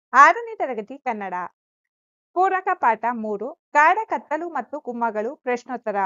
ಆರನೇ ತರಗತಿ ಕನ್ನಡ ಪೂರಕ ಪಾಠ ಮೂರು ಗಾಢ ಕತ್ತಲು ಮತ್ತು ಗುಮ್ಮಗಳು ಪ್ರಶ್ನೋತ್ತರ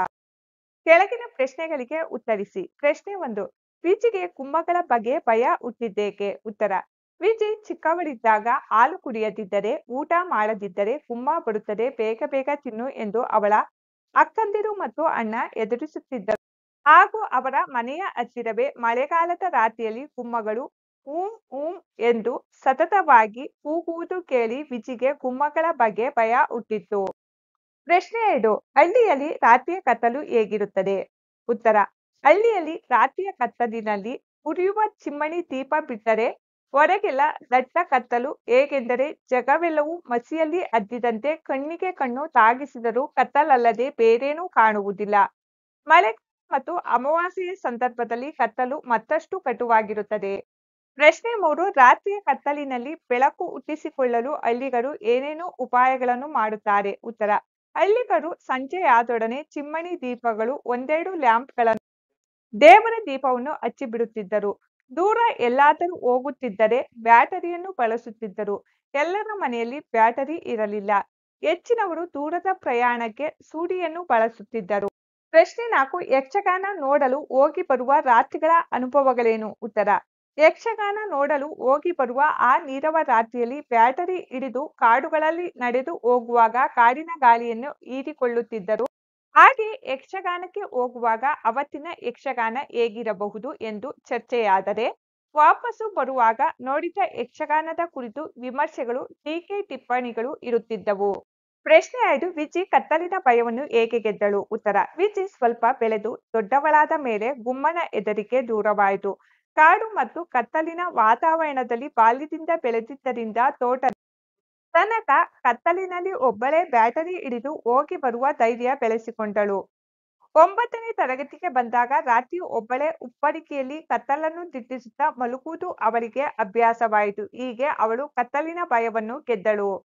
ಕೆಳಗಿನ ಪ್ರಶ್ನೆಗಳಿಗೆ ಉತ್ತರಿಸಿ ಪ್ರಶ್ನೆ ಒಂದು ವಿಜಿಗೆ ಗುಮ್ಮಗಳ ಬಗ್ಗೆ ಭಯ ಹುಟ್ಟಿದ್ದೇಕೆ ಉತ್ತರ ವಿಜಿ ಚಿಕ್ಕವಳಿದ್ದಾಗ ಹಾಲು ಕುಡಿಯದಿದ್ದರೆ ಊಟ ಮಾಡದಿದ್ದರೆ ಗುಮ್ಮ ಬರುತ್ತದೆ ಬೇಗ ಬೇಗ ತಿನ್ನು ಎಂದು ಅವಳ ಅಕ್ಕಂದಿರು ಮತ್ತು ಅಣ್ಣ ಎದುರಿಸುತ್ತಿದ್ದರು ಹಾಗೂ ಅವರ ಮನೆಯ ಹತ್ತಿರವೇ ಮಳೆಗಾಲದ ರಾತ್ರಿಯಲ್ಲಿ ಗುಮ್ಮಗಳು ಊಂ ಊಂ ಎಂದು ಸತತವಾಗಿ ಕೂಗುವುದು ಕೇಳಿ ವಿಜಿಗೆ ಗುಮ್ಮಗಳ ಬಗ್ಗೆ ಭಯ ಹುಟ್ಟಿತ್ತು ಪ್ರಶ್ನೆ ಎರಡು ಹಳ್ಳಿಯಲ್ಲಿ ರಾತ್ರಿಯ ಕತ್ತಲು ಹೇಗಿರುತ್ತದೆ ಉತ್ತರ ಹಳ್ಳಿಯಲ್ಲಿ ರಾತ್ರಿಯ ಕತ್ತಲಿನಲ್ಲಿ ಉರಿಯುವ ಚಿಮ್ಮಣಿ ದೀಪ ಬಿಟ್ಟರೆ ಹೊರಗೆಲ್ಲ ದಟ್ಟ ಕತ್ತಲು ಹೇಗೆಂದರೆ ಜಗವೆಲ್ಲವೂ ಮಸಿಯಲ್ಲಿ ಅದ್ದಿದಂತೆ ಕಣ್ಣಿಗೆ ಕಣ್ಣು ತಾಗಿಸಿದರೂ ಕತ್ತಲಲ್ಲದೆ ಬೇರೇನೂ ಕಾಣುವುದಿಲ್ಲ ಮಳೆ ಮತ್ತು ಅಮಾವಾಸ್ಯೆಯ ಸಂದರ್ಭದಲ್ಲಿ ಕತ್ತಲು ಮತ್ತಷ್ಟು ಕಟುವಾಗಿರುತ್ತದೆ ಪ್ರಶ್ನೆ ಮೂರು ರಾತ್ರಿಯ ಕತ್ತಲಿನಲ್ಲಿ ಬೆಳಕು ಹುಟ್ಟಿಸಿಕೊಳ್ಳಲು ಹಳ್ಳಿಗರು ಏನೇನು ಉಪಾಯಗಳನ್ನು ಮಾಡುತ್ತಾರೆ ಉತ್ತರ ಹಳ್ಳಿಗರು ಸಂಜೆಯಾದೊಡನೆ ಚಿಮ್ಮಣಿ ದೀಪಗಳು ಒಂದೆರಡು ಲ್ಯಾಂಪ್ಗಳನ್ನು ದೇವರ ದೀಪವನ್ನು ಹಚ್ಚಿಬಿಡುತ್ತಿದ್ದರು ದೂರ ಎಲ್ಲಾದರೂ ಹೋಗುತ್ತಿದ್ದರೆ ಬ್ಯಾಟರಿಯನ್ನು ಬಳಸುತ್ತಿದ್ದರು ಎಲ್ಲರ ಮನೆಯಲ್ಲಿ ಬ್ಯಾಟರಿ ಇರಲಿಲ್ಲ ಹೆಚ್ಚಿನವರು ದೂರದ ಪ್ರಯಾಣಕ್ಕೆ ಸೂಡಿಯನ್ನು ಬಳಸುತ್ತಿದ್ದರು ಪ್ರಶ್ನೆ ನಾಲ್ಕು ಯಕ್ಷಗಾನ ನೋಡಲು ಹೋಗಿ ಬರುವ ರಾತ್ರಿಗಳ ಅನುಭವಗಳೇನು ಉತ್ತರ ಯಕ್ಷಗಾನ ನೋಡಲು ಹೋಗಿ ಬರುವ ಆ ನೀರವ ರಾತ್ರಿಯಲ್ಲಿ ಬ್ಯಾಟರಿ ಹಿಡಿದು ಕಾಡುಗಳಲ್ಲಿ ನಡೆದು ಹೋಗುವಾಗ ಕಾಡಿನ ಗಾಳಿಯನ್ನು ಹೀರಿಕೊಳ್ಳುತ್ತಿದ್ದರು ಹಾಗೆ ಯಕ್ಷಗಾನಕ್ಕೆ ಹೋಗುವಾಗ ಅವತ್ತಿನ ಯಕ್ಷಗಾನ ಹೇಗಿರಬಹುದು ಎಂದು ಚರ್ಚೆಯಾದರೆ ವಾಪಸ್ಸು ಬರುವಾಗ ನೋಡಿದ ಯಕ್ಷಗಾನದ ಕುರಿತು ವಿಮರ್ಶೆಗಳು ಟೀಕೆ ಟಿಪ್ಪಣಿಗಳು ಇರುತ್ತಿದ್ದವು ಪ್ರಶ್ನೆ ಐದು ವಿಜಿ ಕತ್ತಲಿನ ಭಯವನ್ನು ಹೇಗೆ ಗೆದ್ದಳು ಉತ್ತರ ವಿಜಿ ಸ್ವಲ್ಪ ಬೆಳೆದು ದೊಡ್ಡವಳಾದ ಮೇಲೆ ಗುಮ್ಮನ ಹೆದರಿಕೆ ದೂರವಾಯಿತು ಕಾಡು ಮತ್ತು ಕತ್ತಲಿನ ವಾತಾವರಣದಲ್ಲಿ ಬಾಲ್ಯದಿಂದ ಬೆಳೆದಿದ್ದರಿಂದ ತೋಟ ತನಕ ಕತ್ತಲಿನಲ್ಲಿ ಒಬ್ಬಳೇ ಬ್ಯಾಟರಿ ಹಿಡಿದು ಹೋಗಿ ಬರುವ ಧೈರ್ಯ ಬೆಳೆಸಿಕೊಂಡಳು ಒಂಬತ್ತನೇ ತರಗತಿಗೆ ಬಂದಾಗ ರಾತ್ರಿ ಒಬ್ಬಳೇ ಉಪ್ಪರಿಕೆಯಲ್ಲಿ ಕತ್ತಲನ್ನು ದಿಟ್ಟಿಸುತ್ತಾ ಮಲಗುವುದು ಅವಳಿಗೆ ಅಭ್ಯಾಸವಾಯಿತು ಹೀಗೆ ಅವಳು ಕತ್ತಲಿನ ಭಯವನ್ನು ಗೆದ್ದಳು